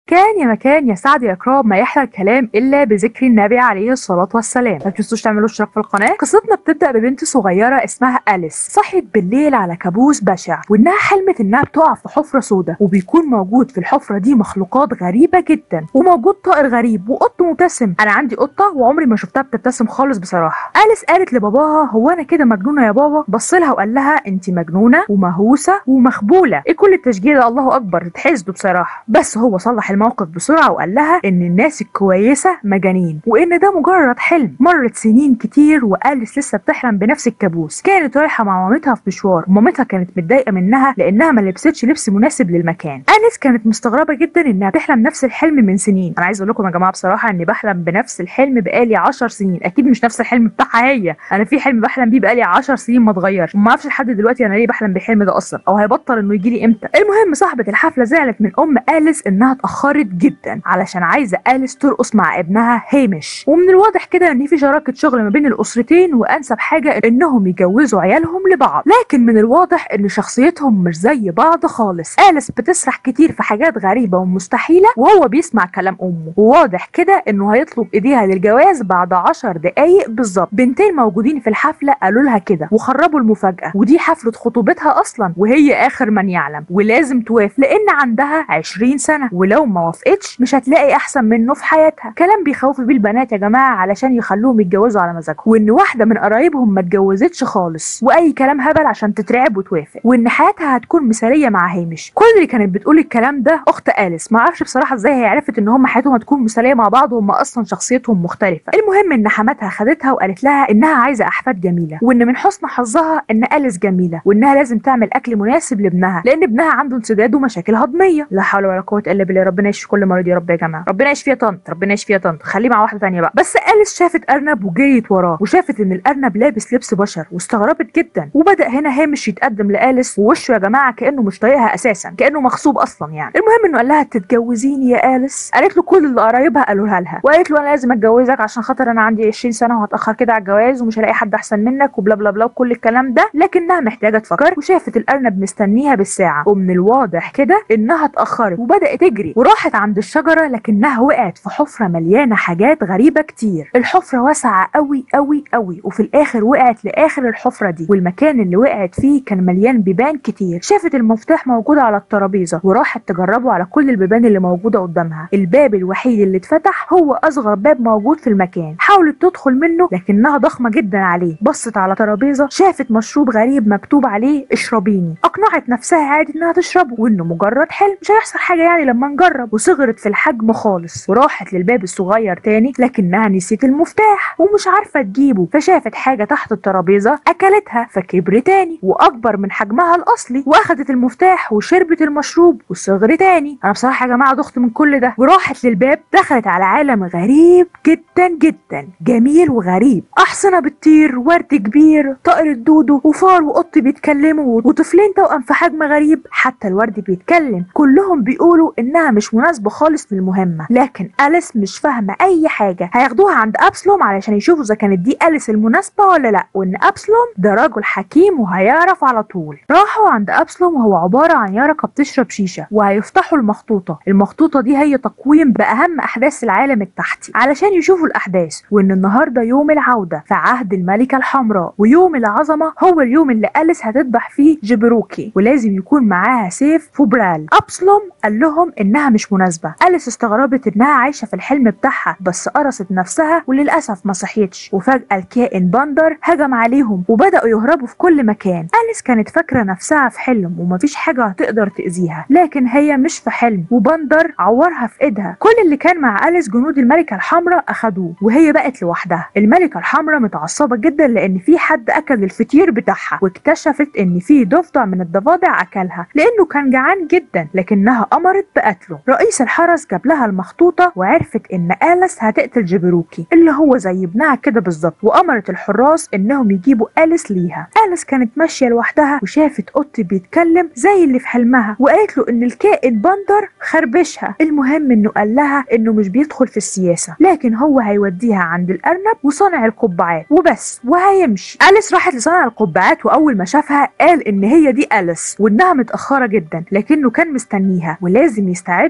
كان يا مكان يا سعد يا كرام ما يحلى الكلام الا بذكر النبي عليه الصلاه والسلام ما تنسوش تعملوا اشتراك في القناه قصتنا بتبدا ببنت صغيره اسمها اليس صحيت بالليل على كابوس بشع وانها حلمت انها بتقع في حفره سوداء وبيكون موجود في الحفره دي مخلوقات غريبه جدا وموجود طائر غريب وقط مبتسم انا عندي قطه وعمري ما شفتها بتبتسم خالص بصراحه اليس قالت لباباها هو انا كده مجنونه يا بابا بص لها وقال لها انت مجنونه ومهووسه ومخبوله ايه كل التشجيع ده الله اكبر تحسدوا بصراحه بس هو صلح الموقف بسرعه وقال لها ان الناس الكويسه مجانين وان ده مجرد حلم مرت سنين كتير واليس لسه بتحلم بنفس الكابوس كانت رايحه مع مامتها في مشوار مامتها كانت متضايقه منها لانها ما لبستش لبس مناسب للمكان اليس كانت مستغربه جدا انها بتحلم نفس الحلم من سنين انا عايز اقول لكم يا جماعه بصراحه اني بحلم بنفس الحلم بقالي 10 سنين اكيد مش نفس الحلم بتاعها هي انا في حلم بحلم بيه بقالي 10 سنين ما اتغيرش وما اعرفش لحد دلوقتي انا ليه بحلم بالحلم ده اصلا او هيبطل انه يجي لي امتى المهم صاحبه الحفله زعلت من ام اليس انها اتاخرت جدا علشان عايزه اليس ترقص مع ابنها هامش ومن الواضح كده ان في شراكه شغل ما بين الاسرتين وانسب حاجه انهم يجوزوا عيالهم لبعض لكن من الواضح ان شخصيتهم مش زي بعض خالص اليس بتسرح كتير في حاجات غريبه ومستحيله وهو بيسمع كلام امه وواضح كده انه هيطلب ايديها للجواز بعد 10 دقايق بالظبط بنتين موجودين في الحفله قالوا لها كده وخربوا المفاجاه ودي حفله خطوبتها اصلا وهي اخر من يعلم ولازم توافق لان عندها 20 سنه ولو ما وافقتش مش هتلاقي احسن منه في حياتها كلام بيخوفوا بيه البنات يا جماعه علشان يخلوهم يتجوزوا على مزاجهم وان واحده من قرايبهم ما اتجوزتش خالص واي كلام هبل عشان تترعب وتوافق وان حياتها هتكون مثاليه مع هامش كل اللي كانت بتقول الكلام ده اخت اليس ما اعرفش بصراحه ازاي هي عرفت ان هم حياتهم هتكون مثاليه مع بعض وهم اصلا شخصيتهم مختلفه المهم ان حماتها خدتها وقالت لها انها عايزه احفاد جميله وان من حسن حظها ان اليس جميله وانها لازم تعمل اكل مناسب لابنها لان ابنها عنده انسداد ومشاكل هضميه لا حول ولا قوه الا بالله ربنا يشفي كل مريض يا رب يا جماعه ربنا يشفي يا طنط ربنا يشفي يا طنط خليه مع واحده ثانيه بقى بس اليس شافت ارنب وجريت وراه وشافت ان الارنب لابس لبس بشر واستغربت جدا وبدا هنا هامش يتقدم لاليس ووشه يا جماعه كانه مش طايقها اساسا كانه مغصوب اصلا يعني المهم انه قال لها تتجوزيني يا اليس قالت له كل اللي قرايبها قالوها لها وقالت له انا لازم اتجوزك عشان خاطر انا عندي 20 سنه وهتاخر كده على الجواز ومش هلاقي حد احسن منك وبلا بلا بلا وكل الكلام ده لكنها محتاجه تفكر وشافت الارنب مستنيها بالساعه ومن الواضح كده انها اتاخرت وبدات تجري وراحت عند الشجره لكنها وقعت في حفره مليانه حاجات غريبه كتير الحفره واسعه قوي قوي قوي وفي الاخر وقعت لاخر الحفره دي والمكان اللي وقعت فيه كان مليان بيبان كتير شافت المفتاح موجود على الترابيزه وراحت تجربه على كل البيبان اللي موجوده قدامها الباب الوحيد اللي اتفتح هو اصغر باب موجود في المكان حاولت تدخل منه لكنها ضخمه جدا عليه بصت على ترابيزه شافت مشروب غريب مكتوب عليه اشربيني اقنعت نفسها عادي انها تشربه وانه مجرد حلم مش هيحصل حاجه يعني لما نجرب وصغرت في الحجم خالص وراحت للباب الصغير تاني لكنها نسيت المفتاح ومش عارفه تجيبه فشافت حاجه تحت الترابيزه اكلتها فكبر تاني واكبر من حجمها الاصلي واخدت المفتاح وشربت المشروب وصغر تاني انا بصراحه يا جماعه ضغط من كل ده وراحت للباب دخلت على عالم غريب جدا جدا جميل وغريب احصنه بتطير ورد كبير طائر الدودو وفار وقط بيتكلموا وطفلين توأم في حجم غريب حتى الورد بيتكلم كلهم بيقولوا انها مش مناسبه خالص للمهمه لكن اليس مش فاهمه اي حاجه هياخدوها عند ابسلوم علشان يشوفوا اذا كانت دي اليس المناسبه ولا لا وان ابسلوم ده رجل حكيم وهيعرف على طول راحوا عند ابسلوم وهو عباره عن يرقه بتشرب شيشه وهيفتحوا المخطوطه المخطوطه دي هي تقويم باهم احداث العالم التحتي علشان يشوفوا الاحداث وان النهارده يوم العوده في عهد الملكه الحمراء ويوم العظمه هو اليوم اللي اليس هتذبح فيه جبروكي ولازم يكون معاها سيف فوبرال ابسلوم قال لهم انها مش مناسبه اليس استغربت انها عايشه في الحلم بتاعها بس قرصت نفسها وللاسف ما صحيتش وفجاه الكائن باندر هجم عليهم وبداوا يهربوا في كل مكان اليس كانت فاكره نفسها في حلم ومفيش حاجه هتقدر تاذيها لكن هي مش في حلم وباندر عورها في ايدها كل اللي كان مع اليس جنود الملكه الحمراء اخدوه وهي بقت لوحدها الملكه الحمراء متعصبه جدا لان في حد اكل الفطير بتاعها واكتشفت ان في ضفدع من الضفادع اكلها لانه كان جعان جدا لكنها امرت بقتله رئيس الحرس جاب لها المخطوطه وعرفت ان اليس هتقتل جبروكي اللي هو زي ابنها كده بالظبط وامرت الحراس انهم يجيبوا اليس ليها اليس كانت ماشيه لوحدها وشافت قط بيتكلم زي اللي في حلمها وقالت له ان الكائن باندر خربشها المهم انه قال لها انه مش بيدخل في السياسه لكن هو هيوديها عند الارنب وصانع القبعات وبس وهيمشي اليس راحت لصانع القبعات واول ما شافها قال ان هي دي اليس وانها متاخره جدا لكنه كان مستنيها ولازم يستعد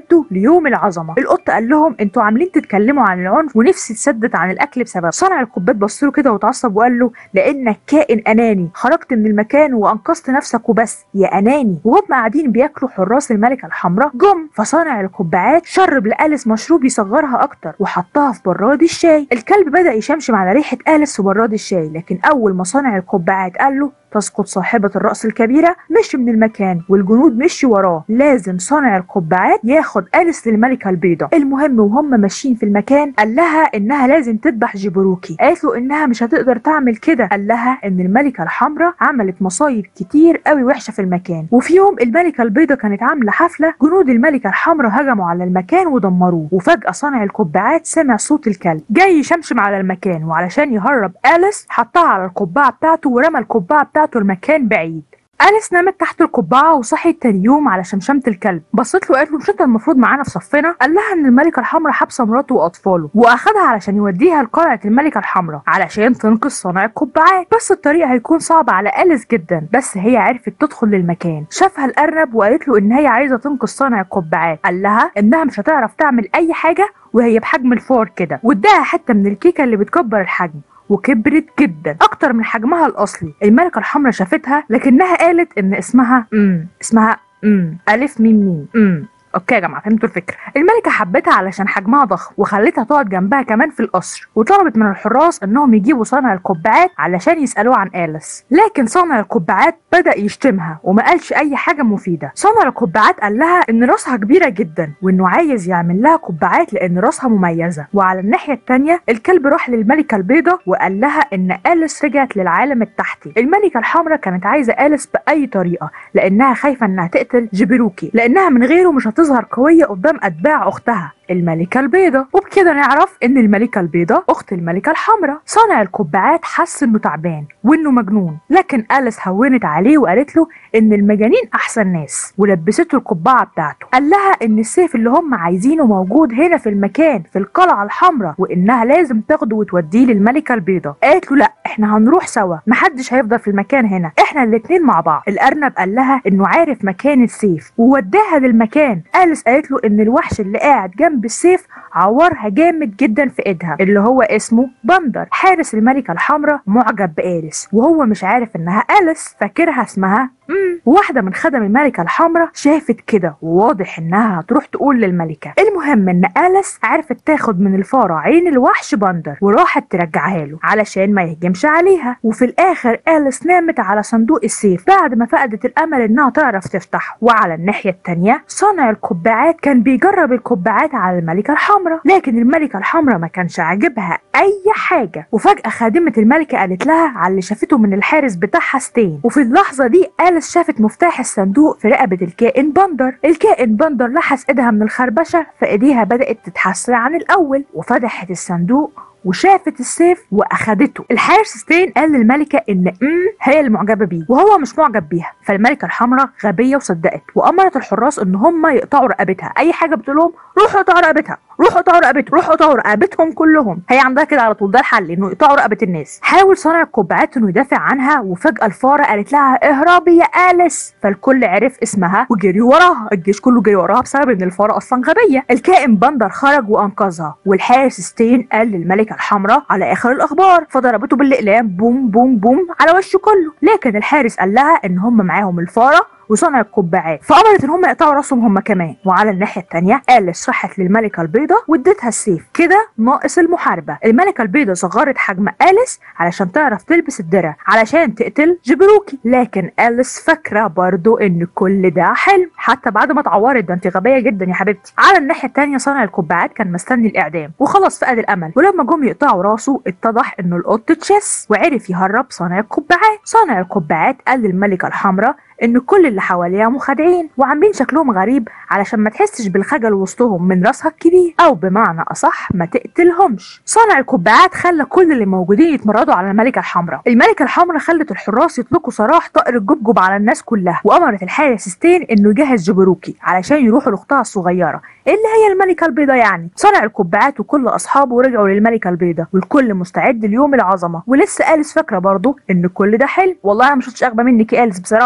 استعدوا ليوم العظمه القط قال لهم انتوا عاملين تتكلموا عن العنف ونفسي تسدد عن الاكل بسبب صانع القبات بص له كده واتعصب وقال له لانك كائن اناني خرجت من المكان وانقذت نفسك وبس يا اناني وهم قاعدين بياكلوا حراس الملكه الحمراء جم فصانع القبعات شرب لاليس مشروب يصغرها اكتر وحطها في براد الشاي الكلب بدا يشمشم على ريحه اليس في براد الشاي لكن اول ما صانع القبعات قال له تسقط صاحبة الرأس الكبيرة مشي من المكان والجنود مشي وراه لازم صانع القبعات ياخد أليس للملكة البيضاء المهم وهم ماشيين في المكان قال لها إنها لازم تذبح جبروكي قالت له إنها مش هتقدر تعمل كده قال لها إن الملكة الحمراء عملت مصايب كتير قوي وحشة في المكان وفي يوم الملكة البيضاء كانت عاملة حفلة جنود الملكة الحمراء هجموا على المكان ودمروه وفجأة صانع القبعات سمع صوت الكلب جاي يشمشم على المكان وعلشان يهرب أليس حطها على القبعة بتاعته ورمى القبعة بتاعته المكان بعيد أليس نامت تحت القبعة وصحيت تاني يوم على شمشمة الكلب بصت له وقالت له مش انت المفروض معانا في صفنا قال لها ان الملكة الحمراء حابسة مراته وأطفاله وأخدها علشان يوديها لقلعة الملكة الحمراء علشان تنقذ صانع القبعات بس الطريق هيكون صعب على أليس جدا بس هي عرفت تدخل للمكان شافها الأرنب وقالت له ان هي عايزة تنقذ صانع القبعات قال لها انها مش هتعرف تعمل أي حاجة وهي بحجم الفار كده واداها حتة من الكيكة اللي بتكبر الحجم وكبرت جدا اكتر من حجمها الاصلي الملكه الحمراء شافتها لكنها قالت ان اسمها امم اسمها امم الف ميم ميم امم اوكي يا جماعه فهمتوا الفكره الملكه حبتها علشان حجمها ضخم وخلتها تقعد جنبها كمان في القصر وطلبت من الحراس انهم يجيبوا صانع القبعات علشان يسالوه عن اليس لكن صانع القبعات بدا يشتمها وما قالش اي حاجه مفيده صانع القبعات قال لها ان راسها كبيره جدا وانه عايز يعمل لها قبعات لان راسها مميزه وعلى الناحيه الثانيه الكلب راح للملكه البيضاء وقال لها ان اليس رجعت للعالم التحتي الملكه الحمراء كانت عايزه اليس باي طريقه لانها خايفه انها تقتل جبروكي لانها من غيره مش هتظهر قويه قدام اتباع اختها الملكة البيضاء وبكده نعرف ان الملكة البيضاء اخت الملكة الحمراء صانع القبعات حس انه تعبان وانه مجنون لكن أليس هونت عليه وقالت له ان المجانين احسن ناس ولبسته القبعة بتاعته قال لها ان السيف اللي هم عايزينه موجود هنا في المكان في القلعة الحمراء وانها لازم تاخده وتوديه للملكة البيضاء قالت له لا احنا هنروح سوا محدش هيفضل في المكان هنا احنا الاتنين مع بعض الارنب قال لها انه عارف مكان السيف ووداها للمكان أليس قالت له ان الوحش اللي قاعد جنب بالسيف عورها جامد جدا في ايدها اللي هو اسمه بندر حارس الملكة الحمراء معجب بآليس وهو مش عارف انها أليس فاكرها اسمها مم. واحدة من خدم الملكة الحمراء شافت كده وواضح انها هتروح تقول للملكة المهم ان أليس عرفت تاخد من الفارة عين الوحش بندر وراحت ترجعها له علشان ما يهجمش عليها وفي الاخر أليس نامت على صندوق السيف بعد ما فقدت الامل انها تعرف تفتحه وعلى الناحية التانية صانع القبعات كان بيجرب القبعات على الملكة الحمراء لكن الملكة الحمراء ما كانش عاجبها اي حاجة وفجأة خادمة الملكة قالت لها على اللي شافته من الحارس بتاعها ستين وفي اللحظة دي أليس شافت مفتاح الصندوق في رقبة الكائن بندر الكائن بندر لحس ايدها من الخربشة فايديها بدأت تتحسن عن الأول وفتحت الصندوق وشافت السيف واخدته الحارس ستين قال للملكه ان ام هي اللي معجبه بيه وهو مش معجب بيها فالملكه الحمراء غبيه وصدقت وامرت الحراس ان هم يقطعوا رقبتها اي حاجه بتقولهم روحوا اقطعوا رقبتها روحوا اقطعوا رقبتهم روحوا اقطعوا رقبتهم كلهم هي عندها كده على طول ده الحل انه يقطعوا رقبه الناس حاول صانع القبعات انه يدافع عنها وفجاه الفاره قالت لها اهربي يا اليس فالكل عرف اسمها وجري وراها الجيش كله جري وراها بسبب ان الفاره اصلا غبيه الكائن بندر خرج وانقذها والحارس ستين قال للملكه الحمراء على اخر الاخبار فضربته بالاقلام بوم بوم بوم على وشه كله لكن الحارس قال لها ان هم معاهم الفاره وصنع القبعات فامرت ان هم يقطعوا راسهم هم كمان وعلى الناحيه الثانيه اليس راحت للملكه البيضاء وادتها السيف كده ناقص المحاربه الملكه البيضاء صغرت حجم اليس علشان تعرف تلبس الدرع علشان تقتل جبروكي لكن اليس فاكره برضو ان كل ده حلم حتى بعد ما اتعورت ده انت غبيه جدا يا حبيبتي على الناحيه الثانيه صانع القبعات كان مستني الاعدام وخلاص فقد الامل ولما جم يقطعوا راسه اتضح انه القط اتشس وعرف يهرب صانع القبعات صانع القبعات قال للملكه الحمراء ان كل اللي حواليها مخادعين وعاملين شكلهم غريب علشان ما تحسش بالخجل وسطهم من راسها الكبير او بمعنى اصح ما تقتلهمش صانع القبعات خلى كل اللي موجودين يتمردوا على الملكه الحمراء الملكه الحمراء خلت الحراس يطلقوا سراح طائر الجبجب على الناس كلها وامرت الحارس ستين انه يجهز جبروكي علشان يروحوا لاختها الصغيره اللي هي الملكه البيضاء يعني صانع القبعات وكل اصحابه رجعوا للملكه البيضاء والكل مستعد ليوم العظمه ولسه اليس فاكره برضه ان كل ده حلم والله انا ما شفتش اغبى منك يا اليس بصراحه وان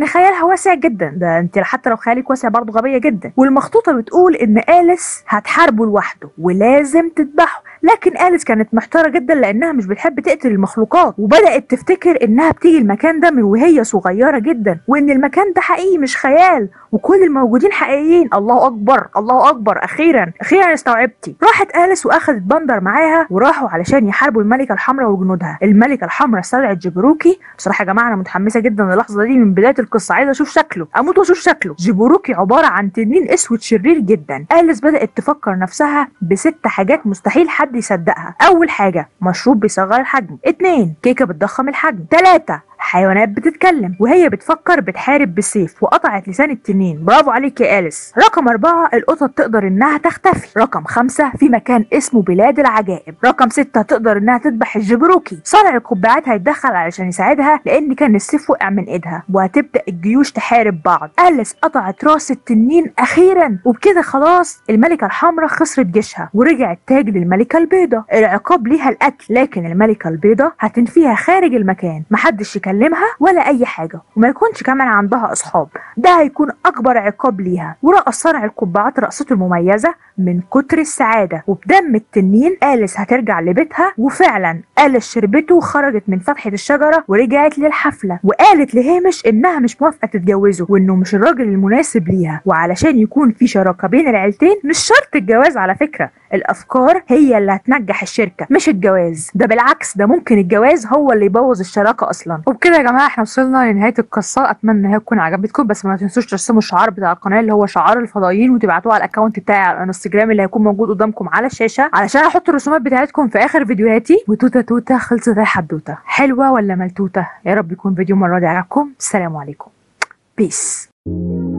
ان خيالها واسع جدا ده انت حتى لو خيالك واسع برضه غبيه جدا والمخطوطه بتقول ان اليس هتحاربه لوحده ولازم تذبحه لكن اليس كانت محتاره جدا لانها مش بتحب تقتل المخلوقات وبدات تفتكر انها بتيجي المكان ده من وهي صغيره جدا وان المكان ده حقيقي مش خيال وكل الموجودين حقيقيين الله اكبر الله اكبر اخيرا اخيرا استوعبتي راحت اليس واخدت بندر معاها وراحوا علشان يحاربوا الملكه الحمراء وجنودها الملكه الحمراء استدعت جبروكي بصراحه يا جماعه انا متحمسه جدا للحظه دي من بدايه القصه عايزه اشوف شكله اموت واشوف شكله جبروكي عباره عن تنين اسود شرير جدا اليس بدات تفكر نفسها بست حاجات مستحيل حد يصدقها اول حاجه مشروب بيصغر الحجم اتنين كيكه بتضخم الحجم تلاتة حيوانات بتتكلم وهي بتفكر بتحارب بالسيف وقطعت لسان التنين برافو عليك يا أليس رقم أربعة القطط تقدر إنها تختفي رقم خمسة في مكان اسمه بلاد العجائب رقم ستة تقدر إنها تذبح الجبروكي صانع القبعات هيتدخل علشان يساعدها لأن كان السيف وقع من إيدها وهتبدأ الجيوش تحارب بعض أليس قطعت راس التنين أخيرا وبكده خلاص الملكة الحمراء خسرت جيشها ورجع التاج للملكة البيضاء العقاب ليها القتل لكن الملكة البيضاء هتنفيها خارج المكان محدش يكلمها تكلمها ولا اي حاجه وما يكونش كمان عندها اصحاب ده هيكون اكبر عقاب ليها ورقص صانع القبعات رقصته المميزه من كتر السعاده وبدم التنين اليس هترجع لبيتها وفعلا اليس شربته وخرجت من فتحه الشجره ورجعت للحفله وقالت لهامش انها مش موافقه تتجوزه وانه مش الراجل المناسب ليها وعلشان يكون في شراكه بين العيلتين مش شرط الجواز على فكره الافكار هي اللي هتنجح الشركه مش الجواز ده بالعكس ده ممكن الجواز هو اللي يبوظ الشراكه اصلا وبكده يا جماعه احنا وصلنا لنهايه القصه اتمنى ان هي تكون عجبتكم بس ما تنسوش ترسموا الشعار بتاع القناه اللي هو شعار الفضائيين وتبعتوه على الاكونت بتاعي على الانستجرام اللي هيكون موجود قدامكم على الشاشه علشان احط الرسومات بتاعتكم في اخر فيديوهاتي وتوته توته خلصت الحدوته حلوه ولا ملتوته يا رب يكون فيديو المره دي عجبكم السلام عليكم بيس